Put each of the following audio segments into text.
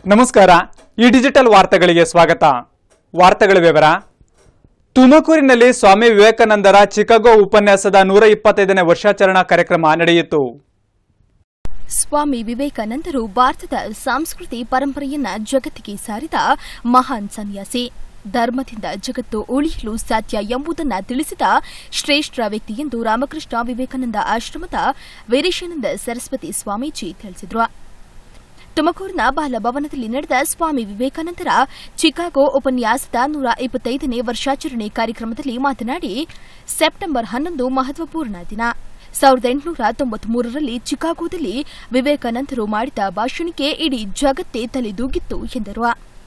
ನಮಸ್ಕಾರ ಈ ಡಿಜಿಟಲ್ ವಾರ್ತೆಗಳಿಗೆ ಸ್ವಾಗತ ವಾರ್ತೆಗಳ ವಿವರ ತುಮಕೂರಿನಲ್ಲಿ ಸ್ವಾಮಿ ವಿವೇಕಾನಂದರ ಚಿಕಾಗೋ ಉಪನ್ಯಾಸದ ನೂರ ಇಪ್ಪತ್ತೈದನೇ ವರ್ಷಾಚರಣಾ ಕಾರ್ಯಕ್ರಮ ನಡೆಯಿತು ಸ್ವಾಮಿ ವಿವೇಕಾನಂದರು ಭಾರತದ ಸಂಸ್ಕೃತಿ ಪರಂಪರೆಯನ್ನ ಜಗತ್ತಿಗೆ ಸಾರಿದ ಮಹಾನ್ ಸನ್ಯಾಸಿ ಧರ್ಮದಿಂದ ಜಗತ್ತು ಉಳಿಯಲು ಸಾಧ್ಯ ಎಂಬುದನ್ನು ತಿಳಿಸಿದ ಶ್ರೇಷ್ಠ ವ್ಯಕ್ತಿ ಎಂದು ರಾಮಕೃಷ್ಣ ವಿವೇಕಾನಂದ ಆಶ್ರಮದ ವೀರೇಶಾನಂದ ಸರಸ್ವತಿ ಸ್ವಾಮೀಜಿ ತಿಳಿಸಿದರು ತುಮಕೂರಿನ ಬಾಲಭವನದಲ್ಲಿ ನಡೆದ ಸ್ವಾಮಿ ವಿವೇಕಾನಂದರ ಚಿಕಾಗೋ ಉಪನ್ಯಾಸದ ನೂರ ಇಪ್ಪತ್ತೈದನೇ ವರ್ಷಾಚರಣೆ ಕಾರ್ಯಕ್ರಮದಲ್ಲಿ ಮಾತನಾಡಿ ಸೆಪ್ಟೆಂಬರ್ ಹನ್ನೊಂದು ಮಹತ್ವಪೂರ್ಣ ದಿನ ಸಾವಿರದ ಎಂಟುನೂರ ತೊಂಬತ್ಮೂರರಲ್ಲಿ ಚಿಕಾಗೋದಲ್ಲಿ ವಿವೇಕಾನಂದರು ಮಾಡಿದ ಭಾಷಣಕ್ಕೆ ಇಡೀ ಜಗತ್ತೇ ತಲೆದೂಗಿತ್ತು ಎಂದರು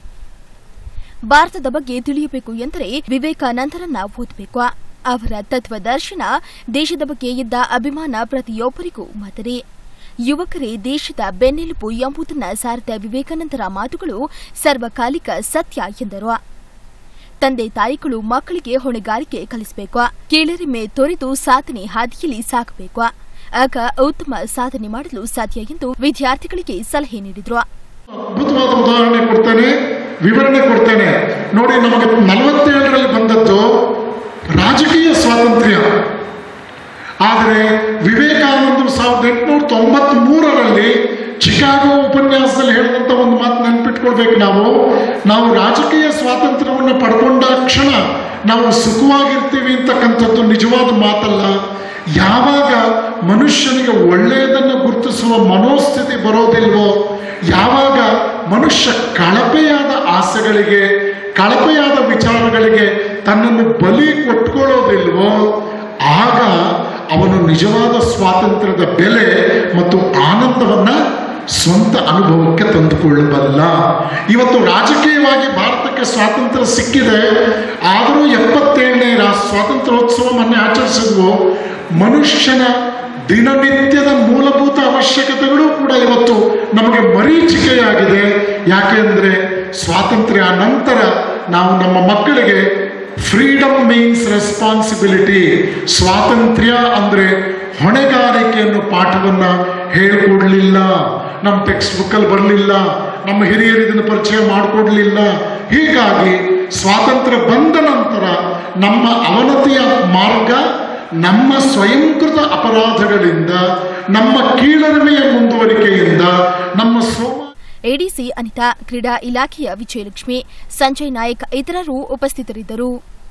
ಭಾರತದ ಬಗ್ಗೆ ತಿಳಿಯಬೇಕು ಎಂದರೆ ವಿವೇಕಾನಂದರನ್ನ ಓದಬೇಕು ಅವರ ತತ್ವದರ್ಶನ ದೇಶದ ಬಗ್ಗೆ ಇದ್ದ ಅಭಿಮಾನ ಪ್ರತಿಯೊಬ್ಬರಿಗೂ ಮಾದರಿ ಯುವಕರೇ ದೇಶದ ಬೆನ್ನೆಲುಬು ಎಂಬುದನ್ನು ಸಾರಿದ ವಿವೇಕಾನಂದರ ಮಾತುಗಳು ಸರ್ವಕಾಲಿಕ ಸತ್ಯ ಎಂದರು ತಂದೆ ತಾಯಿಗಳು ಮಕ್ಕಳಿಗೆ ಹೊಣೆಗಾರಿಕೆ ಕಲಿಸಬೇಕು ಕೀಳರಿಮೆ ತೊರೆದು ಸಾಧನೆ ಹಾದಿಯಲ್ಲಿ ಸಾಗಬೇಕು ಆಗ ಉತ್ತಮ ಸಾಧನೆ ಮಾಡಲು ಸಾಧ್ಯ ಎಂದು ವಿದ್ಯಾರ್ಥಿಗಳಿಗೆ ಸಲಹೆ ನೀಡಿದರು ಅದ್ಭುತವಾದ ಉದಾಹರಣೆ ಕೊಡ್ತೇನೆ ವಿವರಣೆ ಕೊಡ್ತೇನೆ ನೋಡಿ ನಮಗೆ ನಲವತ್ತೇಳರಲ್ಲಿ ಬಂದದ್ದು ರಾಜಕೀಯ ಸ್ವಾತಂತ್ರ್ಯ ಆದರೆ ವಿವೇಕಾನಂದರು ಸಾವಿರದ ಎಂಟುನೂರ ತೊಂಬತ್ತ್ ಮೂರರಲ್ಲಿ ಚಿಕಾಗೋ ಉಪನ್ಯಾಸದಲ್ಲಿ ಹೇಳಿದಂಥ ಒಂದು ಮಾತು ನೆನ್ಪಿಟ್ಕೊಳ್ಬೇಕು ನಾವು ನಾವು ರಾಜಕೀಯ ಸ್ವಾತಂತ್ರ್ಯವನ್ನು ಪಡ್ಕೊಂಡ ಕ್ಷಣ ನಾವು ಸುಖವಾಗಿರ್ತೀವಿ ಅಂತಕ್ಕಂಥದ್ದು ನಿಜವಾದ ಮಾತಲ್ಲ ಯಾವಾಗ ಮನುಷ್ಯನಿಗೆ ಒಳ್ಳೆಯದನ್ನು ಗುರುತಿಸುವ ಮನೋಸ್ಥಿತಿ ಬರೋದಿಲ್ವೋ ಯಾವಾಗ ಮನುಷ್ಯ ಕಳಪೆಯಾದ ಆಸೆಗಳಿಗೆ ಕಳಪೆಯಾದ ವಿಚಾರಗಳಿಗೆ ತನ್ನನ್ನು ಬಲಿ ಕೊಟ್ಕೊಳ್ಳೋದಿಲ್ವೋ ಆಗ ಅವನು ನಿಜವಾದ ಸ್ವಾತಂತ್ರ್ಯದ ಬೆಲೆ ಮತ್ತು ಆನಂದವನ್ನ ಸ್ವಂತ ಅನುಭವಕ್ಕೆ ತಂದುಕೊಳ್ಳಬಲ್ಲ ಇವತ್ತು ರಾಜಕೀಯವಾಗಿ ಭಾರತಕ್ಕೆ ಸ್ವಾತಂತ್ರ್ಯ ಸಿಕ್ಕಿದೆ ಆದರೂ ಎಪ್ಪತ್ತೇಳನೇ ರಾ- ಸ್ವಾತಂತ್ರ್ಯೋತ್ಸವ ಮೊನ್ನೆ ಆಚರಿಸಿದ್ವು ಮನುಷ್ಯನ ದಿನನಿತ್ಯದ ಮೂಲಭೂತ ಅವಶ್ಯಕತೆಗಳು ಕೂಡ ಇವತ್ತು ನಮಗೆ ಮರೀಚಿಕೆಯಾಗಿದೆ ಯಾಕೆಂದ್ರೆ ಸ್ವಾತಂತ್ರ್ಯ ನಂತರ ನಾವು ನಮ್ಮ ಮಕ್ಕಳಿಗೆ ಫ್ರೀಡಮ್ ಮೀನ್ಸ್ ರೆಸ್ಪಾನ್ಸಿಬಿಲಿಟಿ ಸ್ವಾತಂತ್ರ್ಯ ಅಂದ್ರೆ ಹೊಣೆಗಾರಿಕೆಯನ್ನು ಪಾಠವನ್ನ ಹೇಳ್ಕೊಡ್ಲಿಲ್ಲ ನಮ್ಮ ಟೆಕ್ಸ್ಟ್ ಬುಕ್ಕಲ್ಲಿ ಬರಲಿಲ್ಲ ನಮ್ಮ ಹಿರಿಯರು ಇದನ್ನು ಪರಿಚಯ ಮಾಡಿಕೊಡ್ಲಿಲ್ಲ ಹೀಗಾಗಿ ಸ್ವಾತಂತ್ರ್ಯ ಬಂದ ನಂತರ ನಮ್ಮ ಅವನತಿಯ ಮಾರ್ಗ ನಮ್ಮ ಸ್ವಯಂಕೃತ ಅಪರಾಧಗಳಿಂದ ನಮ್ಮ ಕೀಳರಿಮೆಯ ಮುಂದುವರಿಕೆಯಿಂದ ನಮ್ಮ ಸೋಮ ಎಡಿಸಿ ಅನಿತಾ ಕ್ರೀಡಾ ಇಲಾಖೆಯ ವಿಜಯಲಕ್ಷ್ಮಿ ಸಂಜಯ್ ನಾಯಕ್ ಇತರರು ಉಪಸ್ಥಿತರಿದ್ದರು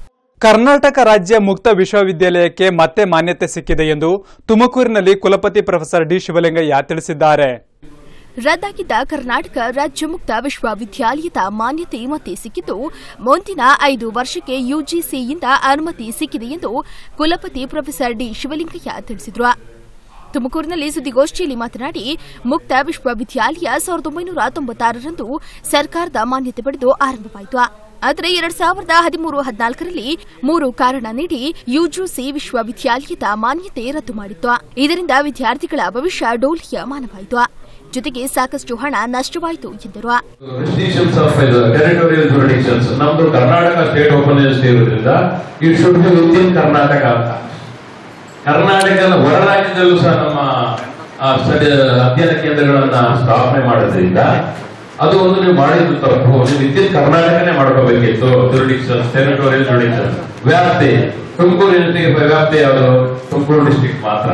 ಕರ್ನಾಟಕ ರಾಜ್ಯ ಮುಕ್ತ ವಿಶ್ವವಿದ್ಯಾಲಯಕ್ಕೆ ಮತ್ತೆ ಮಾನ್ಯತೆ ಸಿಕ್ಕಿದೆ ಎಂದು ತುಮಕೂರಿನಲ್ಲಿ ಕುಲಪತಿ ಪ್ರೊಫೆಸರ್ ಡಿ ಶಿವಲಿಂಗಯ್ಯ ತಿಳಿಸಿದ್ದಾರೆ ರದ್ದಾಗಿದ್ದ ಕರ್ನಾಟಕ ರಾಜ್ಯ ಮುಕ್ತ ವಿಶ್ವವಿದ್ಯಾಲಯದ ಮಾನ್ಯತೆ ಮತ್ತೆ ಸಿಕ್ಕಿದ್ದು ಮುಂದಿನ ಐದು ವರ್ಷಕ್ಕೆ ಯುಜಿಸಿಯಿಂದ ಅನುಮತಿ ಸಿಕ್ಕಿದೆ ಎಂದು ಕುಲಪತಿ ಪ್ರೊಫೆಸರ್ ಡಿ ಶಿವಲಿಂಗಯ್ಯ ತಿಳಿಸಿದರು ತುಮಕೂರಿನಲ್ಲಿ ಸುದ್ದಿಗೋಷ್ಠಿಯಲ್ಲಿ ಮಾತನಾಡಿ ಮುಕ್ತ ವಿಶ್ವವಿದ್ಯಾಲಯ ಸಾವಿರದ ಒಂಬೈನೂರ ತೊಂಬತ್ತಾರರಂದು ಸರ್ಕಾರದ ಮಾನ್ಯತೆ ಪಡೆದು ಆರಂಭವಾಯಿತು ಆದರೆ ಎರಡ್ ಸಾವಿರದ ಹದಿಮೂರು ಹದಿನಾಲ್ಕರಲ್ಲಿ ಮೂರು ಕಾರಣ ನೀಡಿ ಯುಜಿಸಿ ವಿಶ್ವವಿದ್ಯಾಲಯದ ಮಾನ್ಯತೆ ರದ್ದು ಮಾಡಿತ್ತು ಇದರಿಂದ ವಿದ್ಯಾರ್ಥಿಗಳ ಭವಿಷ್ಯ ಡೋಲಿಯಮಾನವಾಯಿತು ಜೊತೆಗೆ ಸಾಕಷ್ಟು ಹಣ ನಷ್ಟವಾಯಿತು ಎಂದರು ರಿಸ್ಟ್ರಿಕ್ಷನ್ಸ್ ಆಫ್ ಟೆರಿಟೋರಿಯಲ್ ಜುರಿಡಿಕ್ಷನ್ಸ್ ನಮ್ದು ಕರ್ನಾಟಕ ಸ್ಟೇಟ್ ಓಪನ್ ಯೂನಿವರ್ಸಿಟಿ ಇರೋದ್ರಿಂದ it should be within Karnataka ಅಂತ ಕರ್ನಾಟಕದ ಹೊರ ರಾಜ್ಯದಲ್ಲೂ ಸಹ ನಮ್ಮ ಆ, ಸ್ಟಡಿ ಅಧ್ಯಯನ ಕೇಂದ್ರಗಳನ್ನ ಸ್ಥಾಪನೆ ಮಾಡೋದ್ರಿಂದ ಅದು ಒಂದು ನೀವು ಮಾಡಿದ್ದು ತಪ್ಪು ನೀವು ವಿದ್ಯುತ್ ಕರ್ನಾಟಕನೇ ಮಾಡ್ಕೋಬೇಕಿತ್ತು ಜುರಿಡಿಕ್ಷನ್ಸ್ ಟೆರಿಟೋರಿಯಲ್ ಜುರಿಡಿಕ್ಷನ್ಸ್ ವ್ಯಾಪ್ತಿ ತುಮಕೂರು ಯೂನಿವರ್ಸಿಟಿಗೆ ವ್ಯಾಪ್ತಿ ಯಾವುದು ತುಮಕೂರು ಡಿಸ್ಟ್ರಿಕ್ಟ್ ಮಾತ್ರ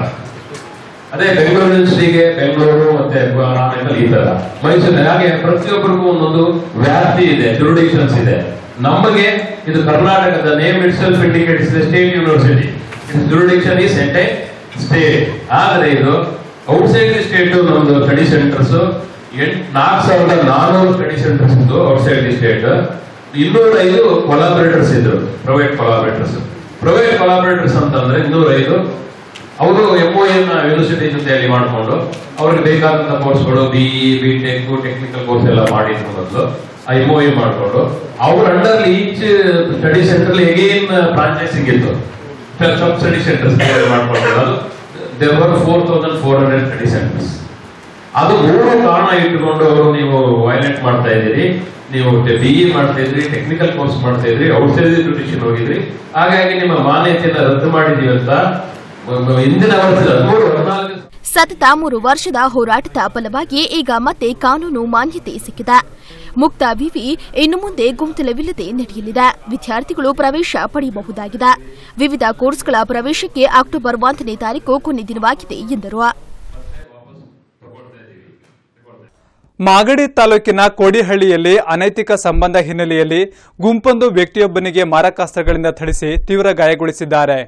ಅದೇ ಬೆಂಗಳೂರು ಯೂನಿವರ್ಸಿಟಿಗೆ ಬೆಂಗಳೂರು ಮತ್ತೆ ಆಮೇಲೆ ಈ ತರ ಮೈಸೂರಿನ ಹಾಗೆ ಪ್ರತಿಯೊಬ್ಬರಿಗೂ ಒಂದೊಂದು ವ್ಯಾಪ್ತಿ ಇದೆ ಜುರಿಡಿಕ್ಷನ್ಸ್ ಇದೆ ನಮಗೆ ಇದು ಕರ್ನಾಟಕದ name itself indicates state university jurisdiction is entire state ಆದ್ರೆ ಇದು ಔಟ್ಸೈಡ್ ದಿ ಸ್ಟೇಟ್ ನಮ್ದು ಸ್ಟಡಿ ಸೆಂಟರ್ಸ್ ಎಂಟ್ ನಾಲ್ಕು ಸಾವಿರದ ನಾನೂರು ಸ್ಟಡಿ ಸೆಂಟರ್ಸ್ ಇದ್ದು ಔಟ್ಸೈಡ್ ದಿ ಸ್ಟೇಟ್ ಇನ್ನೂರೈದು ಕೊಲಾಬರೇಟರ್ಸ್ ಇದ್ರು ಪ್ರೈವೇಟ್ ಕೊಲಾಬರೇಟರ್ಸ್ ಪ್ರೈವೇಟ್ ಕೊಲಾಬರೇಟರ್ಸ್ ಅಂತಂದ್ರೆ ಇನ್ನೂರೈದು ಅವರು ಎಂಒ ಎನ್ ಯೂನಿವರ್ಸಿಟಿ ಜೊತೆಯಲ್ಲಿ ಮಾಡಿಕೊಂಡು ಅವ್ರಿಗೆ ಬೇಕಾದಂತ ಕೋರ್ಸ್ಗಳು BE B tech technical course ಎಲ್ಲ ಮಾಡಿದ್ರು ಮೊದಲು ಆ ಎಂಒ ಎ ಮಾಡಿಕೊಂಡು ಅವ್ರ under each study centre again franchising ಇತ್ತು ಸಬ್ ಸ್ಟಡಿ ಸೆಂಟರ್ಸ್ ಮಾಡ್ಕೊಂಡು ಅದು they were four thousand four hundred study centres ಅದು ಮೂರು ಕಾರಣ ಇಟ್ಟುಕೊಂಡು ಅವರು ನೀವು ವೈಲೆಟ್ ಮಾಡ್ತಾ ಇದ್ದೀರಿ ನೀವು ಬಿಇ ಮಾಡ್ತಾ ಇದ್ರಿ ಟೆಕ್ನಿಕಲ್ ಕೋರ್ಸ್ ಮಾಡ್ತಾ ಇದ್ರಿ ಔಟ್ಸೈಡ್ ಟ್ಯೂಷನ್ ಹೋಗಿದ್ರಿ ಹಾಗಾಗಿ ನಿಮ್ಮ ಮಾನ್ಯತೆಯನ್ನ ರದ್ದು ಮಾಡಿದೀವಿ ಅಂತ ಮ- ಮ- ಹಿಂದಿನ ವರ್ಷದ ಹದಿಮೂರು ಹದಿನಾಲ್ಕು ಸತತ ಮೂರು ವರ್ಷದ ಹೋರಾಟದ ಫಲವಾಗಿ ಈಗ ಮತ್ತೆ ಕಾನೂನು ಮಾನ್ಯತೆ ಸಿಕ್ಕಿದೆ ಮುಕ್ತ ವಿವಿ ಇನ್ನು ಮುಂದೆ ಗುಂತಲವಿಲ್ಲದೆ ನಡೆಯಲಿದೆ ವಿದ್ಯಾರ್ಥಿಗಳು ಪ್ರವೇಶ ಪಡೆಯಬಹುದಾಗಿದೆ ವಿವಿಧ ಕೋರ್ಸ್ಗಳ ಪ್ರವೇಶಕ್ಕೆ ಅಕ್ಟೋಬರ್ ಒಂದನೇ ತಾರೀಕು ಕೊನೆ ದಿನವಾಗಿದೆ ಎಂದರು ಮಾಗಡಿ ತಾಲೂಕಿನ ಕೋಡಿಹಳ್ಳಿಯಲ್ಲಿ ಅನೈತಿಕ ಸಂಬಂಧ ಹಿನ್ನೆಲೆಯಲ್ಲಿ ಗುಂಪೊಂದು ವ್ಯಕ್ತಿಯೊಬ್ಬನಿಗೆ ಮಾರಕಾಸ್ತ್ರಗಳಿಂದ ಥಳಿಸಿ ತೀವ್ರ ಗಾಯಗೊಳಿಸಿದ್ದಾರೆ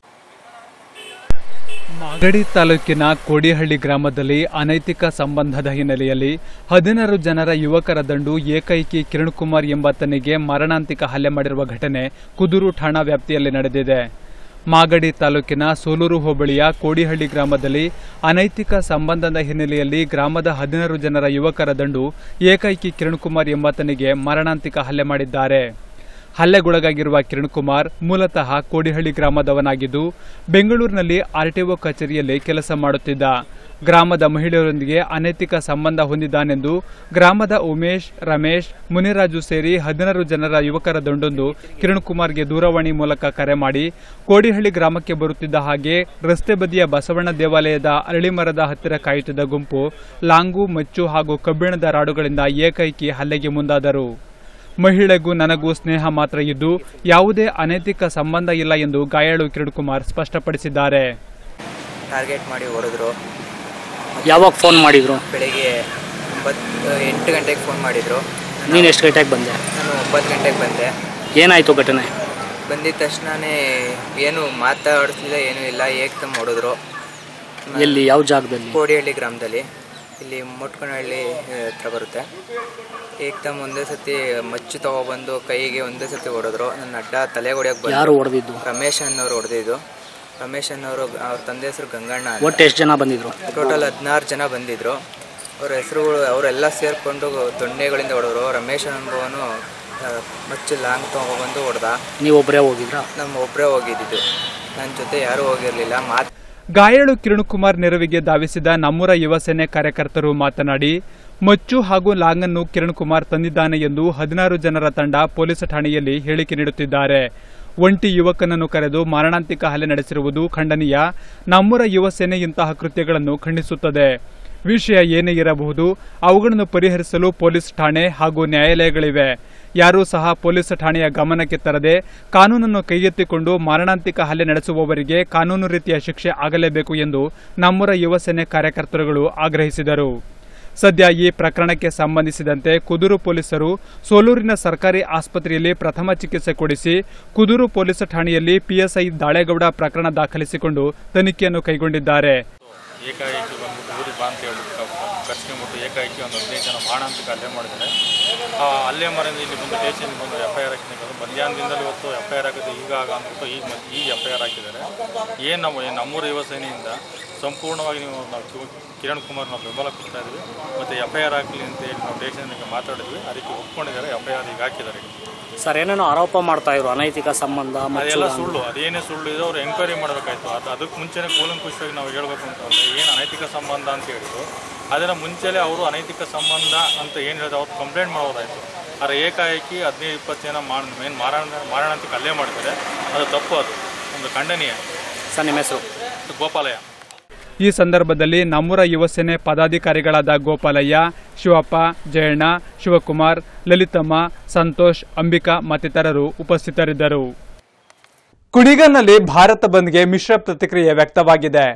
ಮಾಗಡಿ ತಾಲೂಕಿನ ಕೋಡಿಹಳ್ಳಿ ಗ್ರಾಮದಲ್ಲಿ ಅನೈತಿಕ ಸಂಬಂಧದ ಹಿನ್ನೆಲೆಯಲ್ಲಿ ಹದಿನಾರು ಜನರ ಯುವಕರ ದಂಡು ಏಕೈಕಿ ಕಿರಣ್ ಕುಮಾರ್ ಎಂಬಾತನಿಗೆ ಮರಣಾಂತಿಕ ಹಲ್ಲೆ ಮಾಡಿರುವ ಘಟನೆ ಕುದೂರು ಠಾಣಾ ವ್ಯಾಪ್ತಿಯಲ್ಲಿ ನಡೆದಿದೆ ಮಾಗಡಿ ತಾಲೂಕಿನ ಸೋಲೂರು ಹೋಬಳಿಯ ಕೋಡಿಹಳ್ಳಿ ಗ್ರಾಮದಲ್ಲಿ ಅನೈತಿಕ ಸಂಬಂಧದ ಹಿನ್ನೆಲೆಯಲ್ಲಿ ಗ್ರಾಮದ ಹದಿನಾರು ಜನರ ಯುವಕರ ದಂಡು ಏಕೈಕಿ ಕಿರಣ್ ಕುಮಾರ್ ಎಂಬಾತನಿಗೆ ಮರಣಾಂತಿಕ ಹಲ್ಲೆ ಮಾಡಿದ್ದಾರೆ ಹಲ್ಲೆಗೊಳಗಾಗಿರುವ ಕಿರಣ್ ಕುಮಾರ್ ಮೂಲತಃ ಕೋಡಿಹಳ್ಳಿ ಗ್ರಾಮದವನಾಗಿದ್ದು ಬೆಂಗಳೂರಿನಲ್ಲಿ ಆರ್ಟಿಒ ಕಚೇರಿಯಲ್ಲಿ ಕೆಲಸ ಮಾಡುತ್ತಿದ್ದ ಗ್ರಾಮದ ಮಹಿಳೆಯರೊಂದಿಗೆ ಅನೈತಿಕ ಸಂಬಂಧ ಹೊಂದಿದ್ದಾನೆಂದು ಗ್ರಾಮದ ಉಮೇಶ್ ರಮೇಶ್ ಮುನಿರಾಜು ಸೇರಿ ಹದಿನಾರು ಜನರ ಯುವಕರ ದಂಡೊಂದು ಕಿರಣ್ ಕುಮಾರ್ಗೆ ದೂರವಾಣಿ ಮೂಲಕ ಕರೆ ಮಾಡಿ ಕೋಡಿಹಳ್ಳಿ ಗ್ರಾಮಕ್ಕೆ ಬರುತ್ತಿದ್ದ ಹಾಗೆ ರಸ್ತೆ ಬದಿಯ ಬಸವಣ್ಣ ದೇವಾಲಯದ ಅರಳಿಮರದ ಹತ್ತಿರ ಕಾಯುತ್ತಿದ್ದ ಗುಂಪು ಲಾಂಗು ಮಚ್ಚು ಹಾಗೂ ಕಬ್ಬಿಣದ ರಾಡುಗಳಿಂದ ಏಕೈಕಿ ಹಲ್ಲೆಗೆ ಮುಂದಾದರು ಮಹಿಳೆಗೂ ನನಗೂ ಸ್ನೇಹ ಮಾತ್ರ ಇದ್ದು ಯಾವುದೇ ಅನೈತಿಕ ಸಂಬಂಧ ಇಲ್ಲ ಎಂದು ಗಾಯಾಳು ಕಿರಣ್ ಕುಮಾರ್ ಸ್ಪಷ್ಟಪಡಿಸಿದ್ದಾರೆ ಟಾರ್ಗೆಟ್ ಮಾಡಿ ಹೊಡೆದ್ರು ಯಾವಾಗ ಫೋನ್ ಮಾಡಿದ್ರು ಬೆಳಿಗ್ಗೆ ಒಂಬತ್ತು ಎಂಟು ಗಂಟೆಗೆ ಫೋನ್ ಮಾಡಿದರು ನೀನು ಎಷ್ಟು ಗಂಟೆಗೆ ಬಂದೆ ನಾನು ಒಂಬತ್ತು ಗಂಟೆಗೆ ಬಂದೆ ಏನಾಯಿತು ಘಟನೆ ಬಂದಿದ ತಕ್ಷಣವೇ ಏನು ಮಾತಾಡಿಸ್ಲಿಲ್ಲ ಏನೂ ಇಲ್ಲ ಏಕ್ದಮ್ ಹೊಡೆದ್ರು ಎಲ್ಲಿ ಯಾವ ಜಾಗದಲ್ಲಿ ಕೋಡಿಹಳ್ಳಿ ಗ್ರಾಮದಲ್ಲಿ ಇಲ್ಲಿ ಮುಟ್ಕನಹಳ್ಳಿ ಹತ್ರ ಬರುತ್ತೆ ಏಕ್ದಮ್ ಒಂದೇ ಸತಿ ಮಚ್ಚು ತಗೊಬಂದು ಕೈಗೆ ಒಂದೇ ಸತಿ ಹೊಡೆದ್ರು ನನ್ನ ಅಡ್ಡ ತಲೆ ಹೊಡೆಯೋಕೆ ಯಾರು ಬಂದು ಹೊಡೆದಿದ್ದು ರಮೇಶ್ ಅನ್ನೋರು ಹೊಡೆದಿದ್ದು ರಮೇಶ್ ಅನ್ನೋರು ಅವ್ರ ತಂದೆ ಹೆಸರು ಗಂಗಣ್ಣ ಅಂತ. ಒಟ್ಟು ಎಷ್ಟು ಜನ ಬಂದಿದ್ರು ಟೋಟಲ್ ಹದಿನಾರು ಜನ ಬಂದಿದ್ರು ಅವ್ರ ಹೆಸರುಗಳು ಅವರೆಲ್ಲ ಸೇರಿಕೊಂಡು ದೊಣ್ಣೆಗಳಿಂದ ಹೊಡೆದ್ರು ರಮೇಶ್ ಅನ್ನುವನು ಆ, ಮಚ್ಚು ಲಾಂಗ್ ತೊಗೊಬಂದು ಹೊಡೆದ ನೀವು ಒಬ್ಬರೇ ಹೋಗಿದ್ರಾ ನಮ್ಮ ಒಬ್ಬರೇ ಹೋಗಿದ್ದಿದ್ದು ನನ್ನ ಜೊತೆ ಯಾರೂ ಹೋಗಿರಲಿಲ್ಲ ಮಾತು ಗಾಯಾಳು ಕಿರಣ್ ಕುಮಾರ್ ನೆರವಿಗೆ ಧಾವಿಸಿದ ನಮ್ಮೂರ ಯುವ ಸೇನೆ ಕಾರ್ಯಕರ್ತರು ಮಾತನಾಡಿ ಮಚ್ಚು ಹಾಗೂ ಲಾಂಗನ್ನು ಕಿರಣ್ ಕುಮಾರ್ ತಂದಿದ್ದಾನೆ ಎಂದು ಹದಿನಾರು ಜನರ ತಂಡ ಪೊಲೀಸ್ ಠಾಣೆಯಲ್ಲಿ ಹೇಳಿಕೆ ನೀಡುತ್ತಿದ್ದಾರೆ ಒಂಟಿ ಯುವಕನನ್ನು ಕರೆದು ಮಾರಣಾಂತಿಕ ಹಲ್ಲೆ ನಡೆಸಿರುವುದು ಖಂಡನೀಯ ನಮ್ಮೂರ ಯುವ ಸೇನೆ ಇಂತಹ ಕೃತ್ಯಗಳನ್ನು ಖಂಡಿಸುತ್ತದೆ ವಿಷಯ ಏನೇ ಇರಬಹುದು ಅವುಗಳನ್ನು ಪರಿಹರಿಸಲು ಪೊಲೀಸ್ ಠಾಣೆ ಹಾಗೂ ನ್ಯಾಯಾಲಯಗಳಿವೆ ಯಾರೂ ಸಹ ಪೊಲೀಸ್ ಠಾಣೆಯ ಗಮನಕ್ಕೆ ತರದೆ ಕಾನೂನನ್ನು ಕೈಗೆತ್ತಿಕೊಂಡು ಮಾರಣಾಂತಿಕ ಹಲ್ಲೆ ನಡೆಸುವವರಿಗೆ ಕಾನೂನು ರೀತಿಯ ಶಿಕ್ಷೆ ಆಗಲೇಬೇಕು ಎಂದು ನಮ್ಮೂರ ಯುವ ಸೇನೆ ಕಾರ್ಯಕರ್ತರುಗಳು ಆಗ್ರಹಿಸಿದರು ಸದ್ಯ ಈ ಪ್ರಕರಣಕ್ಕೆ ಸಂಬಂಧಿಸಿದಂತೆ ಕುದೂರು ಪೊಲೀಸರು ಸೋಲೂರಿನ ಸರ್ಕಾರಿ ಆಸ್ಪತ್ರೆಯಲ್ಲಿ ಪ್ರಥಮ ಚಿಕಿತ್ಸೆ ಕೊಡಿಸಿ ಕುದೂರು ಪೊಲೀಸ್ ಠಾಣೆಯಲ್ಲಿ ಪಿಎಸ್ಐ ದಾಳೇಗೌಡ ಪ್ರಕರಣ ದಾಖಲಿಸಿಕೊಂಡು ತನಿಖೆಯನ್ನು ಕೈಗೊಂಡಿದ್ದಾರೆ ಏಕಾಏಕಿ ಬಂದ್ಬಿಟ್ಟು ಊರಿಗೆ ಬಾ ಅಂತ ಹೇಳ್ಬಿಟ್ಟು ಕರ್ಸ್ಕೊಂಡ್ಬಿಟ್ಟು ಏಕಾಏಕಿ ಒಂದು ಹದಿನೈದು ಜನ ಬಾಣಾಂತಿಕ ಹಲ್ಲೆ ಮಾಡಿದ್ದಾರೆ ಆ ಹಲ್ಲೆ ಮರಿಂದ ಇಲ್ಲಿ ಬಂದು ಸ್ಟೇಷನ್ಗೆ ಬಂದು ಎಫ್ ಐ ಆರ್ ಹಾಕಿದ್ದಾರೆ ಮಧ್ಯಾಹ್ನದಿಂದಲೂ ಇವತ್ತು ಎಫ್ ಐ ಆರ್ ಹಾಕಿದ್ದು ಈಗ ಆಗ ಅಂದ್ಬಿಟ್ಟು ಈಗ ಮತ್ತೆ ಈಗ ಎಫ್ ಐ ಆರ್ ಹಾಕಿದ್ದಾರೆ ಏನು ನಾವು ಏನು ನಮ್ಮೂರ ಯುವ ಸೇನೆಯಿಂದ ಸಂಪೂರ್ಣವಾಗಿ ನೀವು ನಾವು ಕಿವ- ಕಿರಣ್ ಕುಮಾರ್ ನಾವು ಬೆಂಬಲ ಕೊಡ್ತಾ ಇದ್ವಿ ಮತ್ತು ಎಫ್ ಐ ಆರ್ ಹಾಕಲಿ ಅಂತ ಹೇಳಿ ನಾವು ಸ್ಟೇಷನ್ಗೆ ಮಾತಾಡಿದ್ವಿ ಅದಕ್ಕೆ ಒಪ್ಕೊಂಡಿದ್ದಾರೆ ಎಫ್ ಐ ಆರ್ ಈಗ ಹಾಕಿದ್ದಾರೆ ಈಗ ಸರ್ ಏನೇನೋ ಆರೋಪ ಮಾಡ್ತಾ ಇದ್ರು ಅನೈತಿಕ ಸಂಬಂಧ ಅದೆಲ್ಲ ಮಚ್ಚು ಸುಳ್ಳು ಅದೇನೇ ಸುಳ್ಳು ಇದೆ ಅವ್ರು ಎಂಕ್ವೈರಿ ಮಾಡಬೇಕಾಯ್ತು ಅದು ಅದಕ್ಕೆ ಮುಂಚೆನೇ ಕೂಲಂಕುಷವಾಗಿ ನಾವು ಹೇಳ್ಬೇಕು ಅಂತಂದ್ರೆ ಏನು ಅನೈತಿಕ ಸಂಬಂಧ ಅಂತ ಹೇಳಿದ್ರು ಅದರ ಮುಂಚೆಲೇ ಅವರು ಅನೈತಿಕ ಸಂಬಂಧ ಅಂತ ಏನು ಹೇಳಿದ್ರು ಅವ್ರು ಕಂಪ್ಲೇಂಟ್ ಮಾಡೋದಾಯ್ತು ಆದರೆ ಏಕಾಏಕಿ ಹದಿನೈದು ಇಪ್ಪತ್ತು ಜನ ಮಾಡ್ ಏನು ಮಾರಣ ಮಾರಣಾಂತಿಕ ಹಲ್ಲೆ ಮಾಡಿದ್ದಾರೆ ಅದು ತಪ್ಪು ಅದು ಒಂದು ಖಂಡನೀಯ ಸರ್ ನಿಮ್ಮ ಹೆಸರು ಇದು ಗೋಪಾಲಯ್ಯ ಈ ಸಂದರ್ಭದಲ್ಲಿ ನಮ್ಮೂರ ಯುವ ಸೇನೆ ಪದಾಧಿಕಾರಿಗಳಾದ ಗೋಪಾಲಯ್ಯ ಶಿವಪ್ಪ ಜಯಣ್ಣ ಶಿವಕುಮಾರ್ ಲಲಿತಮ್ಮ ಸಂತೋಷ್ ಅಂಬಿಕಾ ಮತ್ತಿತರರು ಉಪಸ್ಥಿತರಿದ್ದರು ಕುಣಿಗಲ್ನಲ್ಲಿ ಭಾರತ ಬಂದ್ಗೆ ಮಿಶ್ರ ಪ್ರತಿಕ್ರಿಯೆ ವ್ಯಕ್ತವಾಗಿದೆ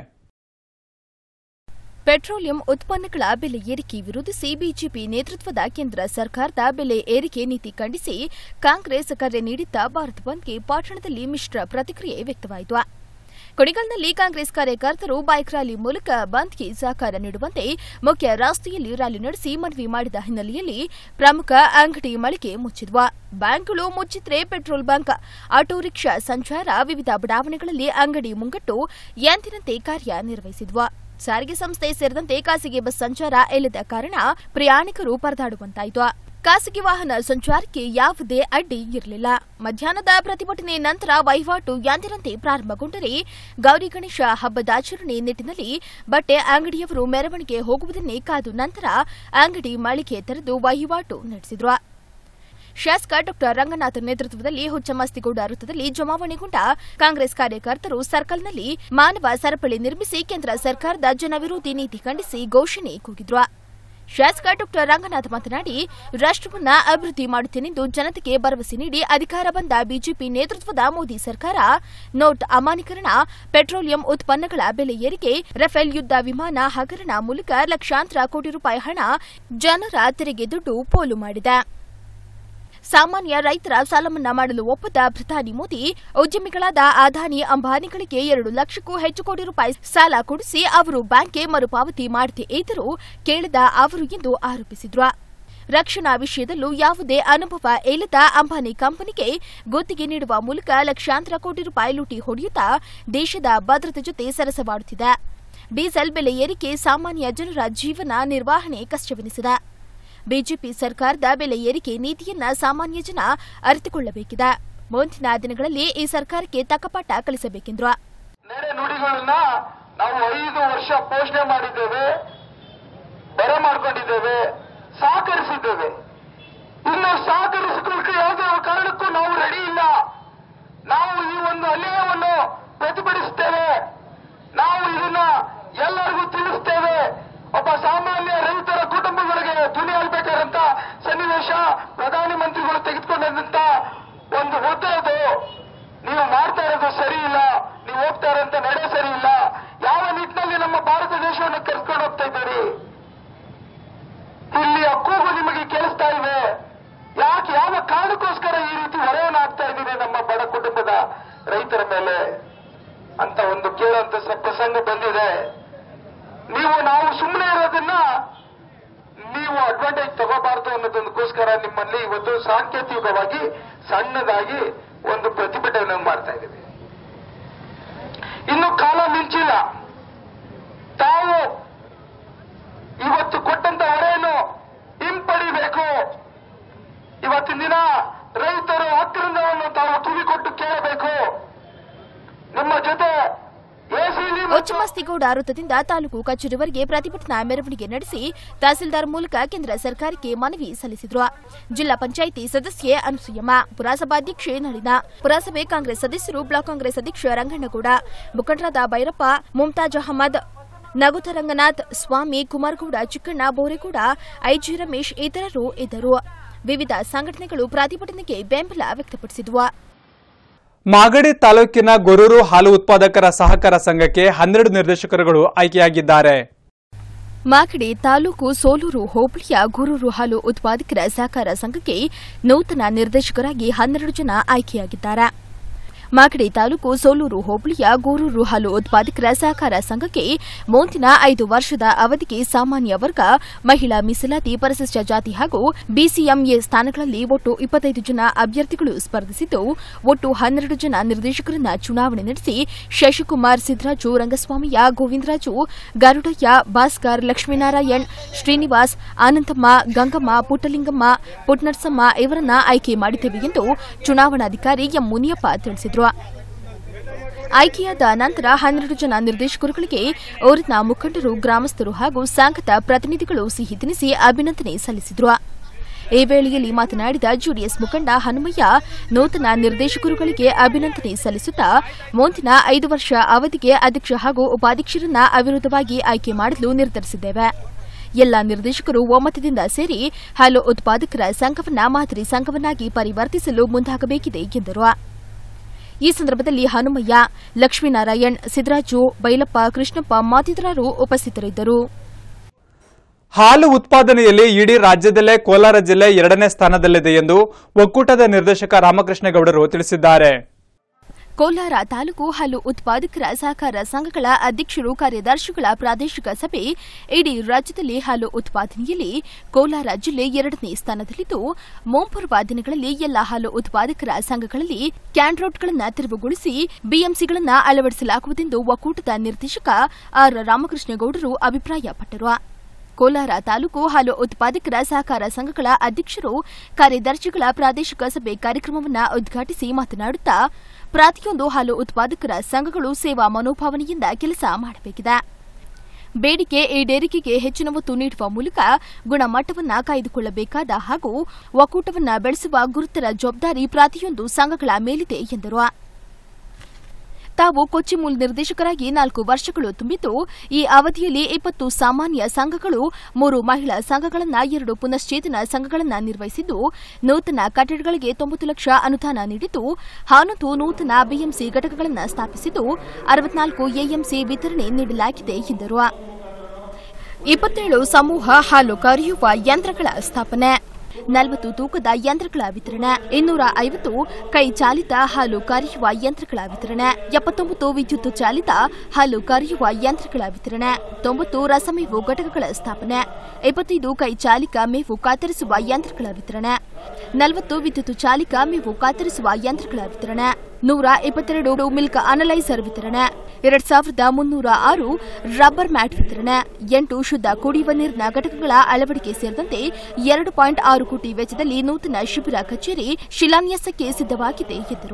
ಪೆಟ್ರೋಲಿಯಂ ಉತ್ಪನ್ನಗಳ ಬೆಲೆ ಏರಿಕೆ ವಿರೋಧಿಸಿ ಬಿಜೆಪಿ ನೇತೃತ್ವದ ಕೇಂದ್ರ ಸರ್ಕಾರದ ಬೆಲೆ ಏರಿಕೆ ನೀತಿ ಖಂಡಿಸಿ ಕಾಂಗ್ರೆಸ್ ಕರೆ ನೀಡಿದ್ದ ಭಾರತ್ ಬಂದ್ಗೆ ಪಾಟ್ನಾದಲ್ಲಿ ಮಿಶ್ರ ಪ್ರತಿಕ್ರಿಯೆ ವ್ಯಕ್ತವಾಯಿತು ಕೊಡಿಗಲ್ನಲ್ಲಿ ಕಾಂಗ್ರೆಸ್ ಕಾರ್ಯಕರ್ತರು ಬೈಕ್ ರ್ಯಾಲಿ ಮೂಲಕ ಬಂದ್ಗೆ ಸಹಕಾರ ನೀಡುವಂತೆ ಮುಖ್ಯ ರಸ್ತೆಯಲ್ಲಿ ರ್ಯಾಲಿ ನಡೆಸಿ ಮನವಿ ಮಾಡಿದ ಹಿನ್ನೆಲೆಯಲ್ಲಿ ಪ್ರಮುಖ ಅಂಗಡಿ ಮಳಿಗೆ ಮುಚ್ಚಿದ್ವು ಬ್ಯಾಂಕ್ಗಳು ಮುಚ್ಚಿದ್ರೆ ಪೆಟ್ರೋಲ್ ಬಂಕ್ ಆಟೋ ರಿಕ್ಷಾ ಸಂಚಾರ ವಿವಿಧ ಬಡಾವಣೆಗಳಲ್ಲಿ ಅಂಗಡಿ ಮುಂಗಟ್ಟು ಎಂದಿನಂತೆ ಕಾರ್ಯನಿರ್ವಹಿಸಿದ್ವು ಸಾರಿಗೆ ಸಂಸ್ಥೆ ಸೇರಿದಂತೆ ಖಾಸಗಿ ಬಸ್ ಸಂಚಾರ ಇಲ್ಲದ ಕಾರಣ ಪ್ರಯಾಣಿಕರು ಪರದಾಡುವಂತಾಯಿತು ಖಾಸಗಿ ವಾಹನ ಸಂಚಾರಕ್ಕೆ ಯಾವುದೇ ಅಡ್ಡಿ ಇರಲಿಲ್ಲ ಮಧ್ಯಾಹ್ನದ ಪ್ರತಿಭಟನೆ ನಂತರ ವಹಿವಾಟು ಎಂದಿನಂತೆ ಪ್ರಾರಂಭಗೊಂಡರೆ ಗೌರಿ ಗಣೇಶ ಹಬ್ಬದಾಚರಣೆ ನಿಟ್ಟಿನಲ್ಲಿ ಬಟ್ಟೆ ಅಂಗಡಿಯವರು ಮೆರವಣಿಗೆ ಹೋಗುವುದನ್ನೇ ಕಾದು ನಂತರ ಅಂಗಡಿ ಮಳಿಗೆ ತೆರೆದು ವಹಿವಾಟು ನಡೆಸಿದ್ರು ಶಾಸಕ ಡಾಕ್ಟರ್ ರಂಗನಾಥ್ ನೇತೃತ್ವದಲ್ಲಿ ಹುಚ್ಚಮಸ್ತಿಗೌಡ ವೃತ್ತದಲ್ಲಿ ಜಮಾವಣೆಗೊಂಡ ಕಾಂಗ್ರೆಸ್ ಕಾರ್ಯಕರ್ತರು ಸರ್ಕಲ್ನಲ್ಲಿ ಮಾನವ ಸರಪಳಿ ನಿರ್ಮಿಸಿ ಕೇಂದ್ರ ಸರ್ಕಾರದ ಜನವಿರೋಧಿ ನೀತಿ ಖಂಡಿಸಿ ಘೋಷಣೆ ಕೂಗಿದ್ರು ಶಾಸಕ ಡಾಕ್ಟರ್ ರಂಗನಾಥ್ ಮಾತನಾಡಿ ರಾಷ್ಟವನ್ನ ಅಭಿವೃದ್ಧಿ ಮಾಡುತ್ತೇನೆಂದು ಜನತೆಗೆ ಭರವಸೆ ನೀಡಿ ಅಧಿಕಾರ ಬಂದ ಬಿಜೆಪಿ ನೇತೃತ್ವದ ಮೋದಿ ಸರ್ಕಾರ ನೋಟ್ ಅಮಾನ್ಯೀಕರಣ ಪೆಟ್ರೋಲಿಯಂ ಉತ್ಪನ್ನಗಳ ಬೆಲೆ ಏರಿಕೆ ರಫೇಲ್ ಯುದ್ಧ ವಿಮಾನ ಹಗರಣ ಮೂಲಕ ಲಕ್ಷಾಂತರ ಕೋಟಿ ರೂಪಾಯಿ ಹಣ ಜನರ ತೆರಿಗೆ ದುಡ್ಡು ಪೋಲು ಮಾಡಿದೆ ಸಾಮಾನ್ಯ ರೈತರ ಸಾಲ ಮನ್ನಾ ಮಾಡಲು ಒಪ್ಪದ ಪ್ರಧಾನಿ ಮೋದಿ ಉದ್ಯಮಿಗಳಾದ ಅದಾನಿ ಅಂಬಾನಿಗಳಿಗೆ ಎರಡು ಲಕ್ಷಕ್ಕೂ ಹೆಚ್ಚು ಕೋಟಿ ರೂಪಾಯಿ ಸಾಲ ಕೊಡಿಸಿ ಅವರು ಬ್ಯಾಂಕ್ಗೆ ಮರುಪಾವತಿ ಮಾಡದೇ ಇದ್ದರೂ ಕೇಳದ ಅವರು ಎಂದು ಆರೋಪಿಸಿದ್ರು ರಕ್ಷಣಾ ವಿಷಯದಲ್ಲೂ ಯಾವುದೇ ಅನುಭವ ಇಲ್ಲದ ಅಂಬಾನಿ ಕಂಪನಿಗೆ ಗುತ್ತಿಗೆ ನೀಡುವ ಮೂಲಕ ಲಕ್ಷಾಂತರ ಕೋಟಿ ರೂಪಾಯಿ ಲೂಟಿ ಹೊಡೆಯುತ್ತಾ ದೇಶದ ಭದ್ರತೆ ಜೊತೆ ಸರಸವಾಡುತ್ತಿದೆ ಡೀಸೆಲ್ ಬೆಲೆ ಏರಿಕೆ ಸಾಮಾನ್ಯ ಜನರ ಜೀವನ ನಿರ್ವಹಣೆ ಕಷ್ಟವೆನಿಸಿದೆ ಬಿಜೆಪಿ ಸರ್ಕಾರದ ಬೆಲೆ ಏರಿಕೆ ನೀತಿಯನ್ನ ಸಾಮಾನ್ಯ ಜನ ಅರಿತುಕೊಳ್ಳಬೇಕಿದೆ ಮುಂದಿನ ದಿನಗಳಲ್ಲಿ ಈ ಸರ್ಕಾರಕ್ಕೆ ತಕ್ಕಪಾಠ ಕಲಿಸಬೇಕೆಂದ್ರು ನೆರೆ ನುಡಿಗಳನ್ನ ನಾವು ಐದು ವರ್ಷ ಪೋಷಣೆ ಮಾಡಿದ್ದೇವೆ ಬರ ಮಾಡ್ಕೊಂಡಿದ್ದೇವೆ ಸಹಕರಿಸಿದ್ದೇವೆ ಇನ್ನು ಸಹಕರಿಸಿಕೊಳ್ಳಕ್ಕೆ ಯಾವುದೇ ಕಾರಣಕ್ಕೂ ನಾವು ರೆಡಿ ಇಲ್ಲ ನಾವು ಈ ಒಂದು ಅನ್ಯಾಯವನ್ನು ಪ್ರತಿಭಟಿಸುತ್ತೇವೆ ನಾವು ಇದನ್ನ ಎಲ್ಲರಿಗೂ ತಿಳಿಸ್ತೇವೆ ಒಬ್ಬ ಸಾಮಾನ್ಯ ರೈತರ ಕುಟುಂಬಗಳಿಗೆ ಧ್ವನಿ ಆಗ್ಬೇಕಾದಂತ ಸನ್ನಿವೇಶ ಪ್ರಧಾನಿ ಮಂತ್ರಿಗಳು ತೆಗೆದುಕೊಂಡಂತ ಒಂದು ಒತ್ತಡದು ನೀವು ಮಾಡ್ತಾ ಇರೋದು ಸರಿ ಇಲ್ಲ ನೀವು ಹೋಗ್ತಾ ಇರೋಂತ ನಡೆ ಸರಿ ಇಲ್ಲ ಯಾವ ನಿಟ್ಟಿನಲ್ಲಿ ನಮ್ಮ ಭಾರತ ದೇಶವನ್ನು ಕರ್ಕೊಂಡು ಹೋಗ್ತಾ ಇದ್ದೀರಿ ಇಲ್ಲಿ ಕೂಗು ನಿಮಗೆ ಕೇಳಿಸ್ತಾ ಇದೆ ಯಾಕೆ ಯಾವ ಕಾರಣಕ್ಕೋಸ್ಕರ ಈ ರೀತಿ ಹೊರೆಯನ್ನು ಆಗ್ತಾ ಇದ್ದೀರಿ ನಮ್ಮ ಬಡ ಕುಟುಂಬದ ರೈತರ ಮೇಲೆ ಅಂತ ಒಂದು ಕೇಳುವಂತ ಸ- ಪ್ರಸಂಗ ಬಂದಿದೆ ನೀವು ನಾವು ಸುಮ್ಮನೆ ಇರೋದನ್ನ ನೀವು ಅಡ್ವಾಂಟೇಜ್ ತಗೋಬಾರ್ದು ಅನ್ನೋದಕ್ಕೋಸ್ಕರ ನಿಮ್ಮಲ್ಲಿ ಇವತ್ತು ಸಾಂಕೇತಿಕವಾಗಿ ಸಣ್ಣದಾಗಿ ಒಂದು ಪ್ರತಿಭಟನೆ ಮಾಡ್ತಾ ಇದ್ದೀವಿ ಇನ್ನು ಕಾಲ ಮಿಂಚಿಲ್ಲ ತಾವು ಇವತ್ತು ಕೊಟ್ಟಂತ ಹೊರೆಯನ್ನು ಹಿಂಪಡಿಬೇಕು ಇವತ್ತಿನ ದಿನ ರೈತರು ಹಕ್ಕರಿಂದವನ್ನು ತಾವು ತುದಿಕೊಟ್ಟು ಕೇಳಬೇಕು ನಿಮ್ಮ ಜೊತೆ ಎಸಿಲಿ ಉಚ್ಚಮಸ್ತಿಗೌಡ ವೃತ್ತದಿಂದ ತಾಲೂಕು ಕಚೇರಿವರೆಗೆ ಪ್ರತಿಭಟನಾ ಮೆರವಣಿಗೆ ನಡೆಸಿ ತಹಸೀಲ್ದಾರ್ ಮೂಲಕ ಕೇಂದ್ರ ಸರ್ಕಾರಕ್ಕೆ ಮನವಿ ಸಲ್ಲಿಸಿದ್ರು ಜಿಲ್ಲಾ ಪಂಚಾಯಿತಿ ಸದಸ್ಯೆ ಅನಸೂಯಮ್ಮ ಪುರಸಭಾಧ್ಯಕ್ಷೆ ನಳಿನ ಪುರಸಭೆ ಕಾಂಗ್ರೆಸ್ ಸದಸ್ಯರು ಬ್ಲಾಕ್ ಕಾಂಗ್ರೆಸ್ ಅಧ್ಯಕ್ಷ ರಂಗಣ್ಣಗೌಡ ಮುಖಂಡರಾದ ಭೈರಪ್ಪ ಮುಮ್ತಾಜ್ ಅಹಮದ್ ನಗುತ ರಂಗನಾಥ್ ಸ್ವಾಮಿ ಕುಮಾರಗೌಡ ಚಿಕ್ಕಣ್ಣ ಬೋರೇಗೌಡ ಐಜಿ ರಮೇಶ್ ಇತರರು ಇದ್ದರು ವಿವಿಧ ಸಂಘಟನೆಗಳು ಪ್ರತಿಭಟನೆಗೆ ಬೆಂಬಲ ವ್ಯಕ್ತಪಡಿಸಿದ್ವು ಮಾಗಡಿ ತಾಲೂಕಿನ ಗೊರೂರು ಹಾಲು ಉತ್ಪಾದಕರ ಸಹಕಾರ ಸಂಘಕ್ಕೆ ಹನ್ನೆರಡು ನಿರ್ದೇಶಕರುಗಳು ಆಯ್ಕೆಯಾಗಿದ್ದಾರೆ ಮಾಗಡಿ ತಾಲೂಕು ಸೋಲೂರು ಹೋಬಳಿಯ ಗುರೂರು ಹಾಲು ಉತ್ಪಾದಕರ ಸಹಕಾರ ಸಂಘಕ್ಕೆ ನೂತನ ನಿರ್ದೇಶಕರಾಗಿ ಹನ್ನೆರಡು ಜನ ಆಯ್ಕೆಯಾಗಿದ್ದಾರೆ ಮಾಗಡಿ ತಾಲೂಕು ಸೋಲೂರು ಹೋಬಳಿಯ ಗೂರೂರು ಹಾಲು ಉತ್ಪಾದಕರ ಸಹಕಾರ ಸಂಘಕ್ಕೆ ಮುಂದಿನ ಐದು ವರ್ಷದ ಅವಧಿಗೆ ಸಾಮಾನ್ಯ ವರ್ಗ ಮಹಿಳಾ ಮೀಸಲಾತಿ ಪರಿಶಿಷ್ಟ ಜಾತಿ ಹಾಗೂ ಬಿಸಿಎಂಎ ಸ್ಥಾನಗಳಲ್ಲಿ ಒಟ್ಟು ಇಪ್ಪತ್ತೈದು ಜನ ಅಭ್ಯರ್ಥಿಗಳು ಸ್ಪರ್ಧಿಸಿದ್ದು ಒಟ್ಟು ಹನ್ನೆರಡು ಜನ ನಿರ್ದೇಶಕರನ್ನ ಚುನಾವಣೆ ನಡೆಸಿ ಶಶಿಕುಮಾರ್ ಸಿದ್ದರಾಜು ರಂಗಸ್ವಾಮಿಯ ಗೋವಿಂದರಾಜು ಗರುಡಯ್ಯ ಭಾಸ್ಕರ್ ಲಕ್ಷ್ಮೀನಾರಾಯಣ್ ಶ್ರೀನಿವಾಸ್ ಆನಂದಮ್ಮ ಗಂಗಮ್ಮ ಪುಟ್ಟಲಿಂಗಮ್ಮ ಪುಟ್ನರ್ಸಮ್ಮ ಇವರನ್ನ ಆಯ್ಕೆ ಮಾಡಿದ್ದೇವೆ ಎಂದು ಚುನಾವಣಾಧಿಕಾರಿ ಎಂ ಮುನಿಯಪ್ಪ ತಿಳಿಸಿದರು ಆಯ್ಕೆಯಾದ ನಂತರ ಹನ್ನೆರಡು ಜನ ನಿರ್ದೇಶಕರುಗಳಿಗೆ ಊರಿನ ಮುಖಂಡರು ಗ್ರಾಮಸ್ಥರು ಹಾಗೂ ಸಂಘದ ಪ್ರತಿನಿಧಿಗಳು ಸಿಹಿ ತಿನಿಸಿ ಅಭಿನಂದನೆ ಸಲ್ಲಿಸಿದರು ಈ ವೇಳೆಯಲ್ಲಿ ಮಾತನಾಡಿದ ಜೆಡಿಎಸ್ ಮುಖಂಡ ಹನುಮಯ್ಯ ನೂತನ ನಿರ್ದೇಶಕರುಗಳಿಗೆ ಅಭಿನಂದನೆ ಸಲ್ಲಿಸುತ್ತಾ ಮುಂದಿನ ಐದು ವರ್ಷ ಅವಧಿಗೆ ಅಧ್ಯಕ್ಷ ಹಾಗೂ ಉಪಾಧ್ಯಕ್ಷರನ್ನ ಅವಿರೋಧವಾಗಿ ಆಯ್ಕೆ ಮಾಡಲು ನಿರ್ಧರಿಸಿದ್ದೇವೆ ಎಲ್ಲ ನಿರ್ದೇಶಕರು ಒಮ್ಮತದಿಂದ ಸೇರಿ ಹಾಲು ಉತ್ಪಾದಕರ ಸಂಘವನ್ನ ಮಾದರಿ ಸಂಘವನ್ನಾಗಿ ಪರಿವರ್ತಿಸಲು ಮುಂದಾಗಬೇಕಿದೆ ಎಂದರು ಈ ಸಂದರ್ಭದಲ್ಲಿ ಹನುಮಯ್ಯ ಲಕ್ಷ್ಮೀನಾರಾಯಣ್ ಸಿದ್ದರಾಜು ಬೈಲಪ್ಪ ಕೃಷ್ಣಪ್ಪ ಮತ್ತಿತರರು ಉಪಸ್ಥಿತರಿದ್ದರು ಹಾಲು ಉತ್ಪಾದನೆಯಲ್ಲಿ ಇಡೀ ರಾಜ್ಯದಲ್ಲೇ ಕೋಲಾರ ಜಿಲ್ಲೆ ಎರಡನೇ ಸ್ಥಾನದಲ್ಲಿದೆ ಎಂದು ಒಕ್ಕೂಟದ ನಿರ್ದೇಶಕ ರಾಮಕೃಷ್ಣಗೌಡರು ತಿಳಿಸಿದ್ದಾರೆ ಕೋಲಾರ ತಾಲೂಕು ಹಾಲು ಉತ್ಪಾದಕರ ಸಹಕಾರ ಸಂಘಗಳ ಅಧ್ಯಕ್ಷರು ಕಾರ್ಯದರ್ಶಿಗಳ ಪ್ರಾದೇಶಿಕ ಸಭೆ ಇಡೀ ರಾಜ್ಯದಲ್ಲಿ ಹಾಲು ಉತ್ಪಾದನೆಯಲ್ಲಿ ಕೋಲಾರ ಜಿಲ್ಲೆ ಎರಡನೇ ಸ್ಥಾನದಲ್ಲಿದ್ದು ಮುಂಬರುವ ದಿನಗಳಲ್ಲಿ ಎಲ್ಲ ಹಾಲು ಉತ್ಪಾದಕರ ಸಂಘಗಳಲ್ಲಿ ಕ್ಯಾನ್ರೋಟ್ಗಳನ್ನು ತೆರವುಗೊಳಿಸಿ ಬಿಎಂಸಿಗಳನ್ನು ಅಳವಡಿಸಲಾಗುವುದೆಂದು ಒಕ್ಕೂಟದ ನಿರ್ದೇಶಕ ಆರ್ ರಾಮಕೃಷ್ಣಗೌಡರು ಅಭಿಪ್ರಾಯಪಟ್ಟರು ಕೋಲಾರ ತಾಲೂಕು ಹಾಲು ಉತ್ಪಾದಕರ ಸಹಕಾರ ಸಂಘಗಳ ಅಧ್ಯಕ್ಷರು ಕಾರ್ಯದರ್ಶಿಗಳ ಪ್ರಾದೇಶಿಕ ಸಭೆ ಕಾರ್ಯಕ್ರಮವನ್ನು ಉದ್ಘಾಟಿಸಿ ಮಾತನಾಡುತ್ತಾ ಪ್ರತಿಯೊಂದು ಹಾಲು ಉತ್ಪಾದಕರ ಸಂಘಗಳು ಸೇವಾ ಮನೋಭಾವನೆಯಿಂದ ಕೆಲಸ ಮಾಡಬೇಕಿದೆ ಬೇಡಿಕೆ ಈಡೇರಿಕೆಗೆ ಹೆಚ್ಚಿನ ಒತ್ತು ನೀಡುವ ಮೂಲಕ ಗುಣಮಟ್ಟವನ್ನ ಕಾಯ್ದುಕೊಳ್ಳಬೇಕಾದ ಹಾಗೂ ಒಕ್ಕೂಟವನ್ನ ಬೆಳೆಸುವ ಗುರುತರ ಜವಾಬ್ದಾರಿ ಪ್ರತಿಯೊಂದು ಸಂಘಗಳ ಮೇಲಿದೆ ಎಂದರು ತಾವು ಕೊಚ್ಚಿ ಮೂಲ ನಿರ್ದೇಶಕರಾಗಿ ನಾಲ್ಕು ವರ್ಷಗಳು ತುಂಬಿದ್ದು ಈ ಅವಧಿಯಲ್ಲಿ ಇಪ್ಪತ್ತು ಸಾಮಾನ್ಯ ಸಂಘಗಳು ಮೂರು ಮಹಿಳಾ ಸಂಘಗಳನ್ನ ಎರಡು ಪುನಶ್ಚೇತನ ಸಂಘಗಳನ್ನ ನಿರ್ವಹಿಸಿದ್ದು ನೂತನ ಕಟ್ಟಡಗಳಿಗೆ ತೊಂಬತ್ತು ಲಕ್ಷ ಅನುದಾನ ನೀಡಿದ್ದು ಹನ್ನೊಂದು ನೂತನ ಬಿಎಂಸಿ ಘಟಕಗಳನ್ನು ಸ್ಥಾಪಿಸಿದ್ದು ಅರವತ್ನಾಲ್ಕು ಎಎಂಸಿ ವಿತರಣೆ ನೀಡಲಾಗಿದೆ ಎಂದರು ಇಪ್ಪತ್ತೇಳು ಸಮೂಹ ಹಾಲು ಕರೆಯುವ ಯಂತ್ರಗಳ ಸ್ಥಾಪನೆ ನಲವತ್ತು ತೂಕದ ಯಂತ್ರಗಳ ವಿತರಣೆ ಇನ್ನೂರ ಐವತ್ತು ಕೈ ಚಾಲಿತ ಹಾಲು ಕರೆಯುವ ಯಂತ್ರಗಳ ವಿತರಣೆ ಎಪ್ಪತ್ತೊಂಬತ್ತು ವಿದ್ಯುತ್ ಚಾಲಿತ ಹಾಲು ಕರೆಯುವ ಯಂತ್ರಗಳ ವಿತರಣೆ ತೊಂಬತ್ತು ರಸಮೇವು ಘಟಕಗಳ ಸ್ಥಾಪನೆ ಇಪ್ಪತ್ತೈದು ಕೈ ಚಾಲಿಕ ಮೇವು ಕಾತರಿಸುವ ಯಂತ್ರಗಳ ವಿತರಣೆ ನಲವತ್ತು ವಿದ್ಯುತ್ ಚಾಲಿಕ ಮೇವು ಕಾತರಿಸುವ ಯಂತ್ರಗಳ ವಿತರಣೆ ನೂರ ಇಪ್ಪತ್ತೆರಡು ಮಿಲ್ಕ್ ಅನಲೈಸರ್ ವಿತರಣೆ ಎರಡ್ ಸಾವಿರದ ಮುನ್ನೂರ ಆರು ರಬ್ಬರ್ ಮ್ಯಾಟ್ ವಿತರಣೆ ಎಂಟು ಶುದ್ಧ ಕುಡಿಯುವ ನೀರಿನ ಘಟಕಗಳ ಅಳವಡಿಕೆ ಸೇರಿದಂತೆ ಎರಡು ಪಾಯಿಂಟ್ ಆರು ಕೋಟಿ ವೆಚ್ಚದಲ್ಲಿ ನೂತನ ಶಿಬಿರ ಕಚೇರಿ ಶಿಲಾನ್ಯಾಸಕ್ಕೆ ಸಿದ್ದವಾಗಿದೆ ಎಂದರು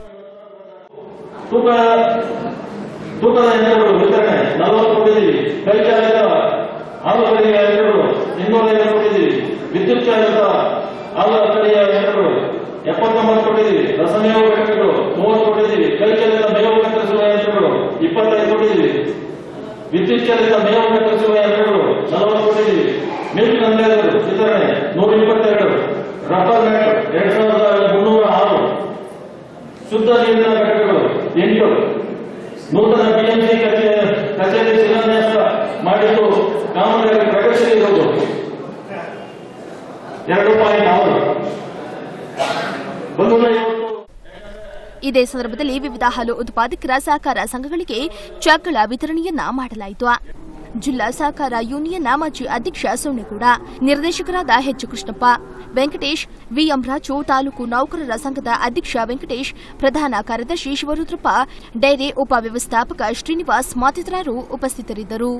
ತೂಕ ತೂಕದ ಯಂತ್ರಗಳು ವಿತರಣೆ ನಲವತ್ತು ಕೊಟ್ಟಿದ್ದೀವಿ ಕೈಚಾಲಿತ ಹಾಲು ಕಡೆಯ ಯಂತ್ರಗಳು ಇನ್ನೂರ ಐವತ್ತು ಕೊಟ್ಟಿದ್ದೀವಿ ವಿದ್ಯುತ್ ಚಾಲಿತ ಹಾಲು ಕಡೆಯ ಯಂತ್ರಗಳು ಎಪ್ಪತ್ತೊಂಬತ್ತು ಕೊಟ್ಟಿದ್ದೀವಿ ರಸಮೇವ ಘಟಕಗಳು ಮೂವತ್ತು ಕೊಟ್ಟಿದ್ದೀವಿ ಕೈಚಾಲಿತ ಮೇವು ಕತ್ತರಿಸುವ ಯಂತ್ರಗಳು ಇಪ್ಪತ್ತೈದು ಕೊಟ್ಟಿದ್ದೀವಿ ವಿದ್ಯುತ್ ಚಾಲಿತ ಮೇವು ಕತ್ತರಿಸುವ ಯಂತ್ರಗಳು ನಲವತ್ತು ಕೊಟ್ಟಿದ್ದೀವಿ ಮಿಲ್ಕ್ ಅನಲೈಸರ್ ವಿತರಣೆ ನೂರ ಇಪ್ಪತ್ತೆರಡು ರಬ್ಬರ್ ಮ್ಯಾಟ್ ಎರಡ್ ಸಾವಿರದ ಮುನ್ನೂರ ಆರು ಶುದ್ಧ ನೀರಿನ ಘಟಕಗಳು ಎಂಟು ನೂತನ ಬಿಎಂಸಿ ಕಚೇರಿ ಶಿಲಾನ್ಯಾಸ ಮಾಡಿದ್ದು ಕಾಮಗಾರಿ ಪ್ರಗತಿಯಲ್ಲಿರುವುದು ಎರಡು ಪಾಯಿಂಟ್ ಆರು ಮುನ್ನೂರ ಐವತ್ತು ಇದೇ ಸಂದರ್ಭದಲ್ಲಿ ವಿವಿಧ ಹಾಲು ಉತ್ಪಾದಕರ ಸಹಕಾರ ಸಂಘಗಳಿಗೆ ಚೆಕ್ಗಳ ವಿತರಣೆಯನ್ನ ಮಾಡಲಾಯಿತು ಜಿಲ್ಲಾ ಸಹಕಾರ ಯೂನಿಯನ್ನ ಮಾಜಿ ಅಧ್ಯಕ್ಷ ಸೋಣೇಗೌಡ ನಿರ್ದೇಶಕರಾದ ಎಚ್ ಕೃಷ್ಣಪ್ಪ ವೆಂಕಟೇಶ್ ವಿಎಂ ರಾಜು ತಾಲೂಕು ನೌಕರರ ಸಂಘದ ಅಧ್ಯಕ್ಷ ವೆಂಕಟೇಶ್ ಪ್ರಧಾನ ಕಾರ್ಯದರ್ಶಿ ಶಿವರುದ್ರಪ್ಪ ಡೈರಿ ಉಪವ್ಯವಸ್ಥಾಪಕ ಶ್ರೀನಿವಾಸ್ ಮತ್ತಿತರರು ಉಪಸ್ಥಿತರಿದ್ದರು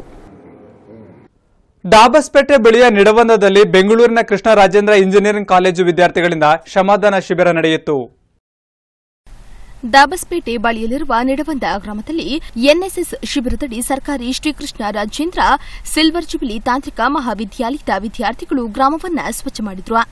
ಡಾಬಸ್ಪೇಟೆ ಬಳಿಯ ನಿಡವಂದದಲ್ಲಿ ಬೆಂಗಳೂರಿನ ಕೃಷ್ಣ ರಾಜೇಂದ್ರ ಇಂಜಿನಿಯರಿಂಗ್ ಕಾಲೇಜು ವಿದ್ಯಾರ್ಥಿಗಳಿಂದ ಶ್ರಮದಾನ ಶಿಬಿರ ನಡೆಯಿತು ದಾಬಸ್ಪೇಟೆ ಬಳಿಯಲ್ಲಿರುವ ನಿಡವಂದ ಗ್ರಾಮದಲ್ಲಿ ಎನ್ಎಸ್ಎಸ್ ಶಿಬಿರದಡಿ ಸರ್ಕಾರಿ ಶ್ರೀಕೃಷ್ಣ ರಾಜೇಂದ್ರ ಸಿಲ್ವರ್ ಜುಬಿಲಿ ತಾಂತ್ರಿಕ ಮಹಾವಿದ್ಯಾಲಯದ ವಿದ್ಯಾರ್ಥಿಗಳು ಗ್ರಾಮವನ್ನ ಸ್ವಚ್ಛ ಮಾಡಿದ್ರು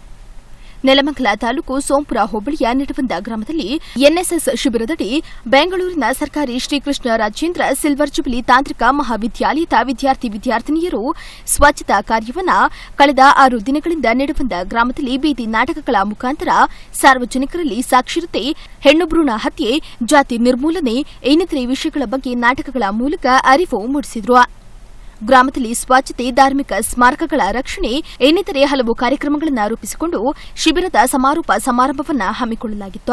ನೆಲಮಂಗಲ ತಾಲೂಕು ಸೋಂಪುರ ಹೋಬಳಿಯ ನಿಡವಂದ ಗ್ರಾಮದಲ್ಲಿ ಎನ್ಎಸ್ಎಸ್ ಶಿಬಿರದಡಿ ಬೆಂಗಳೂರಿನ ಸರ್ಕಾರಿ ಶ್ರೀಕೃಷ್ಣ ರಾಜೇಂದ್ರ ಸಿಲ್ವರ್ ಜುಬಿಲಿ ತಾಂತ್ರಿಕ ಮಹಾವಿದ್ಯಾಲಯದ ವಿದ್ಯಾರ್ಥಿ ವಿದ್ಯಾರ್ಥಿನಿಯರು ಸ್ವಚ್ಛತಾ ಕಾರ್ಯವನ್ನ ಕಳೆದ ಆರು ದಿನಗಳಿಂದ ನಿಡವಂದ ಗ್ರಾಮದಲ್ಲಿ ಬೀದಿ ನಾಟಕಗಳ ಮುಖಾಂತರ ಸಾರ್ವಜನಿಕರಲ್ಲಿ ಸಾಕ್ಷರತೆ ಹೆಣ್ಣು ಭ್ರೂಣ ಹತ್ಯೆ ಜಾತಿ ನಿರ್ಮೂಲನೆ ಇನ್ನಿತರೆ ವಿಷಯಗಳ ಬಗ್ಗೆ ನಾಟಕಗಳ ಮೂಲಕ ಅರಿವು ಮೂಡಿಸಿದ್ರು ಗ್ರಾಮದಲ್ಲಿ ಸ್ವಚ್ಛತೆ ಧಾರ್ಮಿಕ ಸ್ಮಾರಕಗಳ ರಕ್ಷಣೆ ಇನ್ನಿತರೆ ಹಲವು ಕಾರ್ಯಕ್ರಮಗಳನ್ನು ರೂಪಿಸಿಕೊಂಡು ಶಿಬಿರದ ಸಮಾರೋಪ ಸಮಾರಂಭವನ್ನು ಹಮ್ಮಿಕೊಳ್ಳಲಾಗಿತ್ತು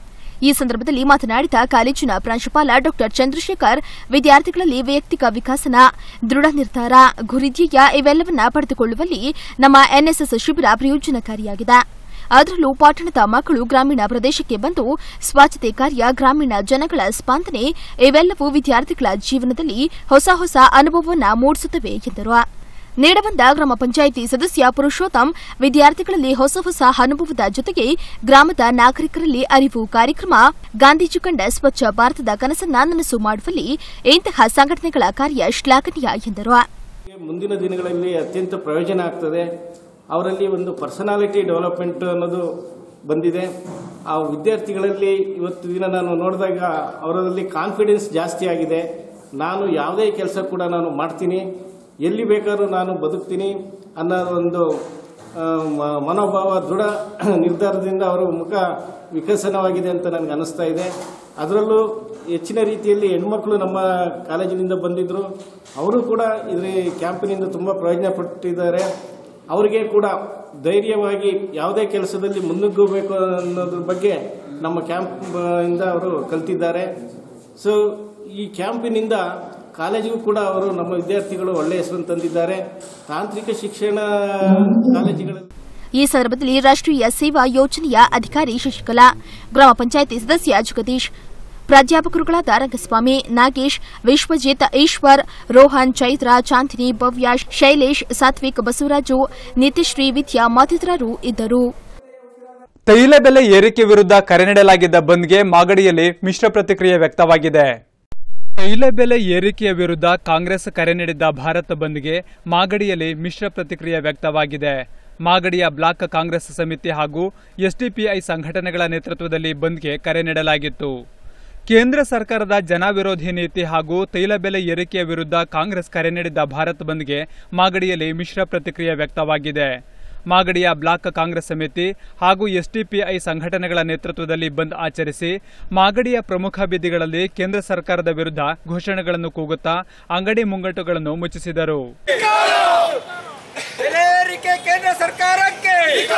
ಈ ಸಂದರ್ಭದಲ್ಲಿ ಮಾತನಾಡಿದ ಕಾಲೇಜಿನ ಪ್ರಾಂಶುಪಾಲ ಡಾ ಚಂದ್ರಶೇಖರ್ ವಿದ್ಯಾರ್ಥಿಗಳಲ್ಲಿ ವೈಯಕ್ತಿಕ ವಿಕಾಸನ ದೃಢ ನಿರ್ಧಾರ ಗುರಿಧ್ಯೇಯ ಇವೆಲ್ಲವನ್ನ ಪಡೆದುಕೊಳ್ಳುವಲ್ಲಿ ನಮ್ಮ ಎನ್ಎಸ್ಎಸ್ ಶಿಬಿರ ಪ್ರಯೋಜನಕಾರಿಯಾಗಿದೆ ಅದರಲ್ಲೂ ಪಟ್ಟಣದ ಮಕ್ಕಳು ಗ್ರಾಮೀಣ ಪ್ರದೇಶಕ್ಕೆ ಬಂದು ಸ್ವಚ್ಛತೆ ಕಾರ್ಯ ಗ್ರಾಮೀಣ ಜನಗಳ ಸ್ಪಂದನೆ ಇವೆಲ್ಲವೂ ವಿದ್ಯಾರ್ಥಿಗಳ ಜೀವನದಲ್ಲಿ ಹೊಸ ಹೊಸ ಅನುಭವವನ್ನು ಮೂಡಿಸುತ್ತವೆ ಎಂದರು ನೀಡಬಂದ ಗ್ರಾಮ ಪಂಚಾಯಿತಿ ಸದಸ್ಯ ಪುರುಷೋತ್ತಮ್ ವಿದ್ಯಾರ್ಥಿಗಳಲ್ಲಿ ಹೊಸ ಹೊಸ ಅನುಭವದ ಜೊತೆಗೆ ಗ್ರಾಮದ ನಾಗರಿಕರಲ್ಲಿ ಅರಿವು ಕಾರ್ಯಕ್ರಮ ಗಾಂಧೀಜಿ ಕಂಡ ಸ್ವಚ್ಛ ಭಾರತದ ಕನಸನ್ನ ನನಸು ಮಾಡುವಲ್ಲಿ ಇಂತಹ ಸಂಘಟನೆಗಳ ಕಾರ್ಯ ಶ್ಲಾಘನೀಯ ಎಂದರು ಮುಂದಿನ ದಿನಗಳಲ್ಲಿ ಅತ್ಯಂತ ಪ್ರಯೋಜನ ಆಗ್ತದೆ ಅವರಲ್ಲಿ ಒಂದು ಪರ್ಸನಾಲಿಟಿ ಡೆವಲಪ್ಮೆಂಟ್ ಅನ್ನೋದು ಬಂದಿದೆ ಆ ವಿದ್ಯಾರ್ಥಿಗಳಲ್ಲಿ ಇವತ್ತು ದಿನ ನಾನು ನೋಡಿದಾಗ ಅವರಲ್ಲಿ ಕಾನ್ಫಿಡೆನ್ಸ್ ಜಾಸ್ತಿ ಆಗಿದೆ ನಾನು ಯಾವುದೇ ಕೆಲಸ ಕೂಡ ನಾನು ಮಾಡ್ತೀನಿ ಎಲ್ಲಿ ಬೇಕಾದ್ರೂ ನಾನು ಬದುಕ್ತೀನಿ ಅನ್ನೋ ಒಂದು ಆ, ಮ- ಮನೋಭಾವ ದೃಢ ನಿರ್ಧಾರದಿಂದ ಅವರ ಮುಖ ವಿಕಸನವಾಗಿದೆ ಅಂತ ನನಗೆ ಅನಿಸ್ತಾ ಇದೆ ಅದರಲ್ಲೂ ಹೆಚ್ಚಿನ ರೀತಿಯಲ್ಲಿ ಹೆಣ್ಮಕ್ಳು ನಮ್ಮ ಕಾಲೇಜಿನಿಂದ ಬಂದಿದ್ದರು ಅವರು ಕೂಡ ಇದ್ರ ಕ್ಯಾಂಪಿನಿಂದ ತುಂಬ ಪ್ರಯೋಜನ ಪಟ್ಟಿದ್ದಾರೆ ಅವರಿಗೆ ಕೂಡ ಧೈರ್ಯವಾಗಿ ಯಾವುದೇ ಕೆಲಸದಲ್ಲಿ ಮುನ್ನುಗ್ಗಬೇಕು ಅನ್ನೋದ್ರ ಬಗ್ಗೆ ನಮ್ಮ ಕ್ಯಾಂಪ್ ಇಂದ ಅವರು ಕಲ್ತಿದ್ದಾರೆ ಸೊ ಈ ಕ್ಯಾಂಪಿನಿಂದ ಕಾಲೇಜಿಗೂ ಕೂಡ ಅವರು ನಮ್ಮ ವಿದ್ಯಾರ್ಥಿಗಳು ಒಳ್ಳೆಯ ಹೆಸರನ್ನು ತಂದಿದ್ದಾರೆ ತಾಂತ್ರಿಕ ಶಿಕ್ಷಣ ಕಾಲೇಜುಗಳಲ್ಲಿ ಈ ಸಂದರ್ಭದಲ್ಲಿ ರಾಷ್ಟ್ರೀಯ ಸೇವಾ ಯೋಜನೆಯ ಅಧಿಕಾರಿ ಶಶಿಕಲಾ ಗ್ರಾಮ ಪಂಚಾಯಿತಿ ಸದಸ್ಯ ಜಗದೀಶ್ ಪ್ರಾಧ್ಯಾಪಕರುಗಳಾದ ರಂಗಸ್ವಾಮಿ ನಾಗೇಶ್ ವಿಶ್ವಜಿತ್ ಈಶ್ವರ್ ರೋಹನ್ ಚೈತ್ರ ಚಾಂದಿನಿ ಭವ್ಯ ಶೈಲೇಶ್ ಸಾತ್ವಿಕ್ ಬಸವರಾಜು ನಿತ್ಯಶ್ರೀ ವಿದ್ಯಾ ಮತ್ತಿತರರು ಇದ್ದರು ತೈಲ ಬೆಲೆ ಏರಿಕೆ ವಿರುದ್ಧ ಕರೆ ನೀಡಲಾಗಿದ್ದ ಬಂದ್ಗೆ ಮಾಗಡಿಯಲ್ಲಿ ಮಿಶ್ರ ಪ್ರತಿಕ್ರಿಯೆ ವ್ಯಕ್ತವಾಗಿದೆ ತೈಲ ಬೆಲೆ ಏರಿಕೆಯ ವಿರುದ್ಧ ಕಾಂಗ್ರೆಸ್ ಕರೆ ನೀಡಿದ್ದ ಭಾರತ ಬಂದ್ಗೆ ಮಾಗಡಿಯಲ್ಲಿ ಮಿಶ್ರ ಪ್ರತಿಕ್ರಿಯೆ ವ್ಯಕ್ತವಾಗಿದೆ ಮಾಗಡಿಯ ಬ್ಲಾಕ್ ಕಾಂಗ್ರೆಸ್ ಸಮಿತಿ ಹಾಗೂ ಎಸ್ಡಿಪಿಐ ಸಂಘಟನೆಗಳ ನೇತೃತ್ವದಲ್ಲಿ ಬಂದ್ಗೆ ಕರೆ ನೀಡಲಾಗಿತ್ತು ಕೇಂದ್ರ ಸರ್ಕಾರದ ಜನವಿರೋಧಿ ನೀತಿ ಹಾಗೂ ತೈಲ ಬೆಲೆ ಏರಿಕೆಯ ವಿರುದ್ಧ ಕಾಂಗ್ರೆಸ್ ಕರೆ ನೀಡಿದ್ದ ಭಾರತ್ ಬಂದ್ಗೆ ಮಾಗಡಿಯಲ್ಲಿ ಮಿಶ್ರ ಪ್ರತಿಕ್ರಿಯೆ ವ್ಯಕ್ತವಾಗಿದೆ ಮಾಗಡಿಯ ಬ್ಲಾಕ್ ಕಾಂಗ್ರೆಸ್ ಸಮಿತಿ ಹಾಗೂ ಎಸ್ಡಿಪಿಐ ಸಂಘಟನೆಗಳ ನೇತೃತ್ವದಲ್ಲಿ ಬಂದ್ ಆಚರಿಸಿ ಮಾಗಡಿಯ ಪ್ರಮುಖ ಬೀದಿಗಳಲ್ಲಿ ಕೇಂದ್ರ ಸರ್ಕಾರದ ವಿರುದ್ಧ ಘೋಷಣೆಗಳನ್ನು ಕೂಗುತ್ತಾ ಅಂಗಡಿ ಮುಂಗಟ್ಟುಗಳನ್ನು ಮುಚ್ಚಿಸಿದರು ಬೆಲೆ ಏರಿಕೆ ಕೇಂದ್ರ ಸರ್ಕಾರಕ್ಕೆ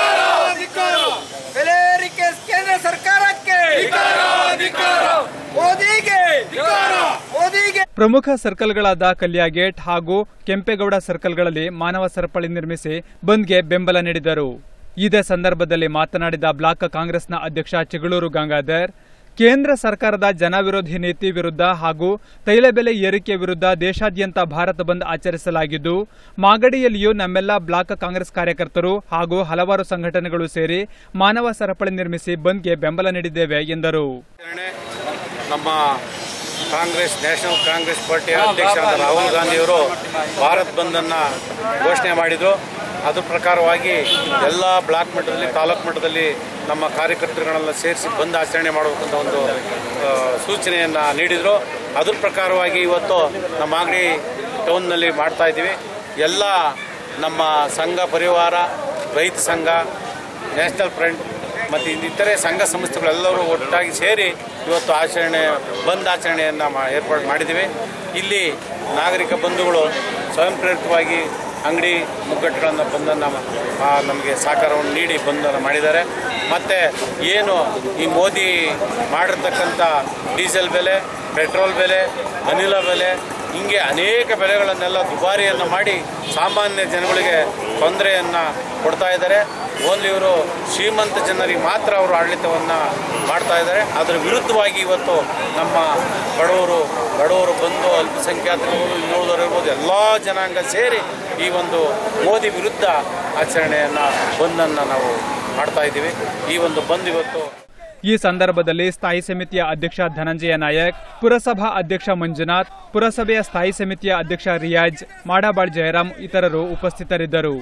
ಬೆಲೆ ಏರಿಕೆ ಕೇಂದ್ರ ಸರ್ಕಾರಕ್ಕೆ ಮೋದಿಗೆ ಮೋದಿಗೆ ಪ್ರಮುಖ ಸರ್ಕಲ್ಗಳಾದ ಕಲ್ಯಾ ಗೇಟ್ ಹಾಗೂ ಕೆಂಪೇಗೌಡ ಸರ್ಕಲ್ಗಳಲ್ಲಿ ಮಾನವ ಸರಪಳಿ ನಿರ್ಮಿಸಿ ಬಂದ್ಗೆ ಬೆಂಬಲ ನೀಡಿದರು ಇದೇ ಸಂದರ್ಭದಲ್ಲಿ ಮಾತನಾಡಿದ ಬ್ಲಾಕ್ ಕಾಂಗ್ರೆಸ್ನ ಅಧ್ಯಕ್ಷ ಚಿಗಳೂರು ಗಂಗಾಧರ್ ಕೇಂದ್ರ ಸರ್ಕಾರದ ಜನವಿರೋಧಿ ನೀತಿ ವಿರುದ್ಧ ಹಾಗೂ ತೈಲ ಬೆಲೆ ಏರಿಕೆ ವಿರುದ್ಧ ದೇಶಾದ್ಯಂತ ಭಾರತ ಬಂದ್ ಆಚರಿಸಲಾಗಿದ್ದು ಮಾಗಡಿಯಲ್ಲಿಯೂ ನಮ್ಮೆಲ್ಲ ಬ್ಲಾಕ್ ಕಾಂಗ್ರೆಸ್ ಕಾರ್ಯಕರ್ತರು ಹಾಗೂ ಹಲವಾರು ಸಂಘಟನೆಗಳು ಸೇರಿ ಮಾನವ ಸರಪಳಿ ನಿರ್ಮಿಸಿ ಬಂದ್ಗೆ ಬೆಂಬಲ ನೀಡಿದ್ದೇವೆ ಎಂದರು ನಮ್ಮ ಕಾಂಗ್ರೆಸ್ ನ್ಯಾಷನಲ್ ಕಾಂಗ್ರೆಸ್ ಪಾರ್ಟಿಯ ಅಧ್ಯಕ್ಷರಾದ ರಾಹುಲ್ ಗಾಂಧಿಯವರು ಭಾರತ್ ಬಂದನ್ನು ಘೋಷಣೆ ಮಾಡಿದರು ಅದ್ರ ಪ್ರಕಾರವಾಗಿ ಎಲ್ಲ ಬ್ಲಾಕ್ ಮಟ್ಟದಲ್ಲಿ ತಾಲೂಕು ಮಟ್ಟದಲ್ಲಿ ನಮ್ಮ ಕಾರ್ಯಕರ್ತರುಗಳನ್ನ ಸೇರಿಸಿ ಬಂದ್ ಆಚರಣೆ ಮಾಡಬೇಕಂತ ಒಂದು ಆ, ಸೂಚನೆಯನ್ನು ನೀಡಿದರು ಅದ್ರ ಪ್ರಕಾರವಾಗಿ ಇವತ್ತು ನಮ್ಮ ಅಂಗಡಿ ಟೌನ್ನಲ್ಲಿ ಮಾಡ್ತಾ ಇದ್ದೀವಿ ಎಲ್ಲ ನಮ್ಮ ಸಂಘ ಪರಿವಾರ ರೈತ ಸಂಘ ನ್ಯಾಷನಲ್ ಫ್ರಂಟ್ ಮತ್ತು ಇನ್ನಿತರೆ ಸಂಘ ಸಂಸ್ಥೆಗಳೆಲ್ಲರೂ ಒಟ್ಟಾಗಿ ಸೇರಿ ಇವತ್ತು ಆಚರಣೆ ಬಂದ್ ಆಚರಣೆಯನ್ನು ಮಾ ಏರ್ಪಾಡು ಮಾಡಿದ್ದೀವಿ ಇಲ್ಲಿ ನಾಗರಿಕ ಬಂಧುಗಳು ಸ್ವಯಂ ಪ್ರೇರಿತವಾಗಿ ಅಂಗಡಿ ಮುಗ್ಗಟ್ಟುಗಳನ್ನು ಬಂದನ್ನು ನಮಗೆ ಸಹಕಾರವನ್ನು ನೀಡಿ ಬಂದನ್ನು ಮಾಡಿದ್ದಾರೆ ಮತ್ತು ಏನು ಈ ಮೋದಿ ಮಾಡಿರ್ತಕ್ಕಂಥ ಡೀಸೆಲ್ ಬೆಲೆ ಪೆಟ್ರೋಲ್ ಬೆಲೆ ಅನಿಲ ಬೆಲೆ ಹಿಂಗೆ ಅನೇಕ ಬೆಲೆಗಳನ್ನೆಲ್ಲ ದುಬಾರಿಯನ್ನು ಮಾಡಿ ಸಾಮಾನ್ಯ ಜನಗಳಿಗೆ ತೊಂದರೆಯನ್ನು ಕೊಡ್ತಾ ಇದ್ದಾರೆ ಓನ್ಲಿ ಇವರು ಶ್ರೀಮಂತ ಜನರಿಗೆ ಮಾತ್ರ ಅವರು ಆಡಳಿತವನ್ನು ಮಾಡ್ತಾ ಇದ್ದಾರೆ ಅದರ ವಿರುದ್ಧವಾಗಿ ಇವತ್ತು ನಮ್ಮ ಬಡವರು ಬಡವರು ಬಂದು ಅಲ್ಪಸಂಖ್ಯಾತರು ಇನ್ನುಳಿದವರು ಇರ್ಬೋದು ಎಲ್ಲ ಜನಾಂಗ ಸೇರಿ ಈ ಒಂದು ಮೋದಿ ವಿರುದ್ಧ ಆಚರಣೆಯನ್ನು ಬಂದನ್ನು ನಾವು ಮಾಡ್ತಾ ಇದ್ದೀವಿ ಈ ಒಂದು ಬಂದ್ ಇವತ್ತು ಈ ಸಂದರ್ಭದಲ್ಲಿ ಸ್ಥಾಯಿ ಸಮಿತಿಯ ಅಧ್ಯಕ್ಷ ಧನಂಜಯ ನಾಯಕ್ ಪುರಸಭಾ ಅಧ್ಯಕ್ಷ ಮಂಜುನಾಥ್ ಪುರಸಭೆಯ ಸ್ಥಾಯಿ ಸಮಿತಿಯ ಅಧ್ಯಕ್ಷ ರಿಯಾಜ್ ಮಾಡಾಬಾಳ್ ಜಯರಾಮ್ ಇತರರು ಉಪಸ್ಥಿತರಿದ್ದರು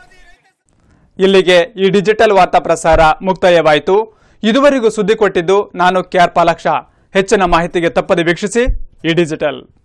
ಇಲ್ಲಿಗೆ ಈ ಡಿಜಿಟಲ್ ವಾರ್ತಾ ಪ್ರಸಾರ ಮುಕ್ತಾಯವಾಯಿತು ಇದುವರೆಗೂ ಸುದ್ದಿ ಕೊಟ್ಟಿದ್ದು ನಾನು ಕೆಆರ್ ಪಾಲಾಕ್ಷ ಹೆಚ್ಚಿನ ಮಾಹಿತಿಗೆ ತಪ್ಪದೆ ವೀಕ್ಷಿಸಿ ಈ ಡಿಜಿಟಲ್